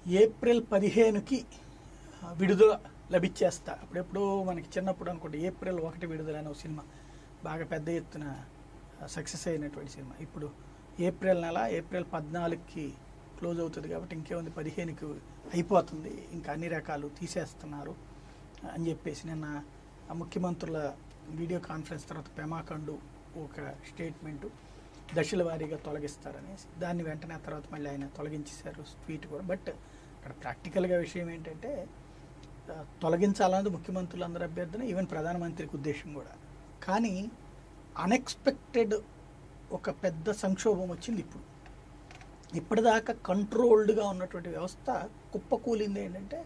April పదిహేనుకి ఆ, విడుదల లభించేస్తా అప్పుడెప్పుడో మనకి చిన్నప్పుడు అనుకోండి ఏప్రిల్ ఒకటి విడుదల అనే ఒక సినిమా బాగా పెద్ద ఎత్తున సక్సెస్ అయినటువంటి సినిమా ఇప్పుడు ఏప్రిల్ నెల ఏప్రిల్ పద్నాలుగుకి క్లోజ్ అవుతుంది కాబట్టి ఇంకేముంది పదిహేనుకి అయిపోతుంది ఇంకా అన్ని రకాలు తీసేస్తున్నారు అని చెప్పేసి నిన్న ఆ ముఖ్యమంత్రుల వీడియో కాన్ఫరెన్స్ తర్వాత పెమాకండు ఒక స్టేట్మెంటు దశల వారీగా తొలగిస్తారనేసి దాన్ని వెంటనే ఆ తర్వాత మళ్ళీ ఆయన తొలగించేశారు ట్వీట్ కూడా బట్ అక్కడ ప్రాక్టికల్గా విషయం ఏంటంటే ఆ, తొలగించాలన్నది ముఖ్యమంత్రులందరి అభ్యర్థన ఈవెన్ ప్రధానమంత్రికి ఉద్దేశం కూడా కానీ అన్ఎక్స్పెక్టెడ్ ఒక పెద్ద సంక్షోభం వచ్చింది ఇప్పుడు ఇప్పటిదాకా కంట్రోల్డ్గా ఉన్నటువంటి వ్యవస్థ కుప్పకూలింది ఏంటంటే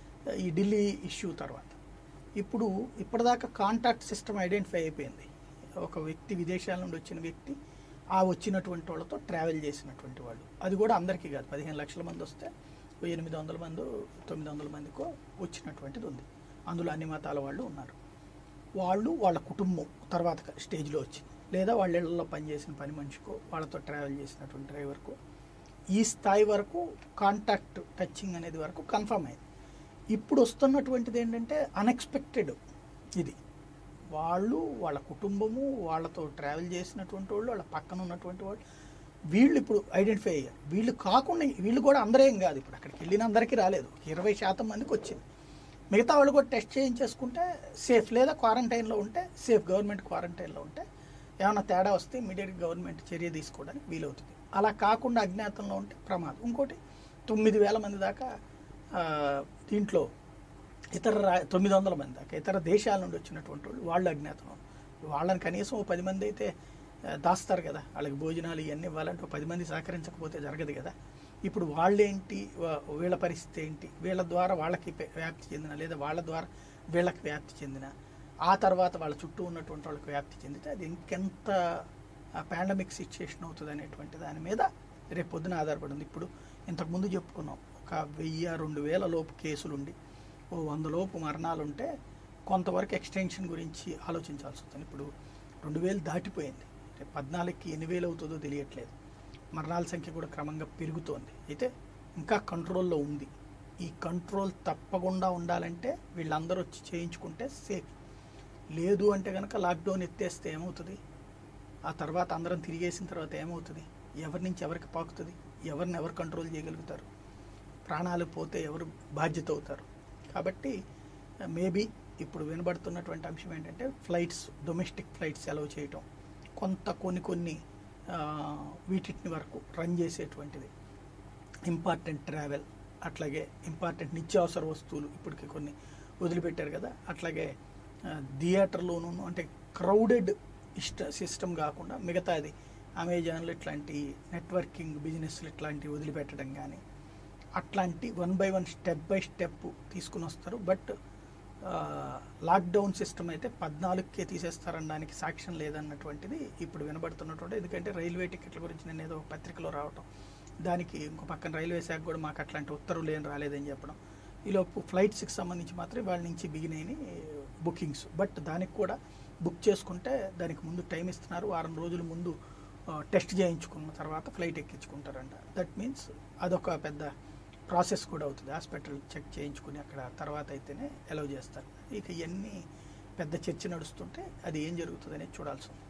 ఈ ఢిల్లీ ఇష్యూ తర్వాత ఇప్పుడు ఇప్పటిదాకా కాంటాక్ట్ సిస్టమ్ ఐడెంటిఫై అయిపోయింది ఒక వ్యక్తి విదేశాల నుండి వచ్చిన వ్యక్తి ఆ వచ్చినటువంటి వాళ్ళతో ట్రావెల్ చేసినటువంటి వాళ్ళు అది కూడా అందరికీ కాదు పదిహేను లక్షల మంది వస్తే ఓ ఎనిమిది వందల మంది తొమ్మిది వందల మందికో వచ్చినటువంటిది ఉంది అందులో అన్ని మతాల వాళ్ళు ఉన్నారు వాళ్ళు వాళ్ళ కుటుంబం తర్వాత స్టేజ్లో వచ్చింది లేదా వాళ్ళ ఇళ్లలో పనిచేసిన పని మనిషికో వాళ్ళతో ట్రావెల్ చేసినటువంటి డ్రైవర్కో ఈ స్థాయి వరకు కాంటాక్ట్ టచింగ్ అనేది వరకు కన్ఫర్మ్ అయింది ఇప్పుడు వస్తున్నటువంటిది ఏంటంటే అన్ఎక్స్పెక్టెడ్ ఇది వాళ్ళు వాళ్ళ కుటుంబము వాళ్ళతో ట్రావెల్ చేసినటువంటి వాళ్ళు వాళ్ళ పక్కన ఉన్నటువంటి వాళ్ళు వీళ్ళు ఇప్పుడు ఐడెంటిఫై అయ్యారు వీళ్ళు కాకుండా వీళ్ళు కూడా అందరేం కాదు ఇప్పుడు అక్కడికి వెళ్ళిన అందరికీ రాలేదు ఇరవై శాతం మందికి వచ్చింది మిగతా వాళ్ళు కూడా టెస్ట్ చేయించేసుకుంటే సేఫ్ లేదా క్వారంటైన్లో ఉంటే సేఫ్ గవర్నమెంట్ క్వారంటైన్లో ఉంటే ఏమైనా తేడా వస్తే ఇమీడియట్గా గవర్నమెంట్ చర్య తీసుకోవడానికి వీలవుతుంది అలా కాకుండా అజ్ఞాతంలో ఉంటే ప్రమాదం ఇంకోటి తొమ్మిది వేల మంది దాకా ఆ, దీంట్లో ఇతర రా తొమ్మిది వందల మంది దాకా ఇతర దేశాల నుండి వచ్చినటువంటి వాళ్ళు వాళ్ళు అజ్ఞాతంలో ఉన్నారు. వాళ్ళని కనీసం ఓ పది మంది అయితే ఆ, దాస్తారు కదా వాళ్ళకి భోజనాలు ఇవన్నీ ఇవ్వాలంటే ఓ పది మంది సహకరించకపోతే జరగదు కదా ఇప్పుడు వాళ్ళేంటి వా- వీళ్ళ పరిస్థితి ఏంటి వీళ్ళ ద్వారా వాళ్ళకి పె- వ్యాప్తి చెందిన లేదా వాళ్ళ ద్వారా వీళ్ళకి వ్యాప్తి చెందిన ఆ తర్వాత వాళ్ళ చుట్టూ ఉన్నటువంటి వాళ్ళకి వ్యాప్తి చెందితే అది ఇంకెంత పాండమిక్ సిచ్యుయేషన్ అవుతుంది అనేటువంటి దాని మీద రేపు పొద్దున ఆధారపడి ఉంది ఇప్పుడు ఇంతకుముందు చెప్పుకున్నాం ఒక వెయ్యి రెండు వేల లోపు కేసులుండి ఓ వంద లోపు మరణాలు ఉంటే కొంతవరకు ఎక్స్టెన్షన్ గురించి ఆలోచించాల్సి వస్తుంది ఇప్పుడు రెండు వేలు దాటిపోయింది రేపు పద్నాలుగుకి ఎన్ని వేలు అవుతుందో తెలియట్లేదు మరణాల సంఖ్య కూడా క్రమంగా పెరుగుతోంది అయితే ఇంకా కంట్రోల్లో ఉంది ఈ కంట్రోల్ తప్పకుండా ఉండాలంటే వీళ్ళందరూ వచ్చి చేయించుకుంటే సేఫ్ లేదు అంటే కనుక లాక్డౌన్ ఎత్తేస్తే ఏమవుతుంది ఆ తర్వాత అందరం తిరిగేసిన తర్వాత ఏమవుతుంది ఎవరి నుంచి ఎవరికి పాకుతుంది ఎవరిని ఎవరు కంట్రోల్ చేయగలుగుతారు ప్రాణాలు పోతే ఎవరు బాధ్యత అవుతారు కాబట్టి మేబీ ఇప్పుడు వినబడుతున్నటువంటి అంశం ఏంటంటే ఫ్లైట్స్ డొమెస్టిక్ ఫ్లైట్స్ అలౌ చేయటం కొంత కొన్ని కొన్ని ఆ, వీటిని వరకు రన్ చేసేటువంటిది ఇంపార్టెంట్ ట్రావెల్ అట్లాగే ఇంపార్టెంట్ నిత్యావసర వస్తువులు ఇప్పటికి కొన్ని వదిలిపెట్టారు కదా అట్లాగే ఆ, థియేటర్లోనూ అంటే క్రౌడెడ్ ఇష్ట సిస్టమ్ కాకుండా మిగతాది అమెజాన్లు ఇట్లాంటి నెట్వర్కింగ్ బిజినెస్లు ఇట్లాంటివి వదిలిపెట్టడం కానీ అట్లాంటి one by one step by step తీసుకుని వస్తారు బట్ లాక్డౌన్ సిస్టమ్ అయితే పద్నాలుగుకే తీసేస్తారనడానికి సాక్ష్యం లేదన్నటువంటిది ఇప్పుడు వినబడుతున్నటువంటి ఎందుకంటే రైల్వే టికెట్ల గురించి నేను ఏదో ఒక పత్రికలో రావటం దానికి ఇంకో పక్కన రైల్వే శాఖ కూడా మాకు అట్లాంటి ఉత్తర్వులు ఏం రాలేదని చెప్పడం ఈలోపు ఫ్లైట్స్కి సంబంధించి మాత్రం వాళ్ళ నుంచి బిగినాయి బుకింగ్స్ బట్ దానికి కూడా బుక్ చేసుకుంటే దానికి ముందు టైం ఇస్తున్నారు వారం రోజుల ముందు టెస్ట్ చేయించుకున్న తర్వాత ఫ్లైట్ ఎక్కించుకుంటారంట దట్ మీన్స్ అదొక పెద్ద ప్రాసెస్ కూడా అవుతుంది హాస్పిటల్ చెక్ చేయించుకుని అక్కడ తర్వాత అయితేనే అలౌ చేస్తారు ఇక ఇవన్నీ పెద్ద చర్చ నడుస్తుంటే అది ఏం జరుగుతుంది అనేది చూడాల్సి ఉంది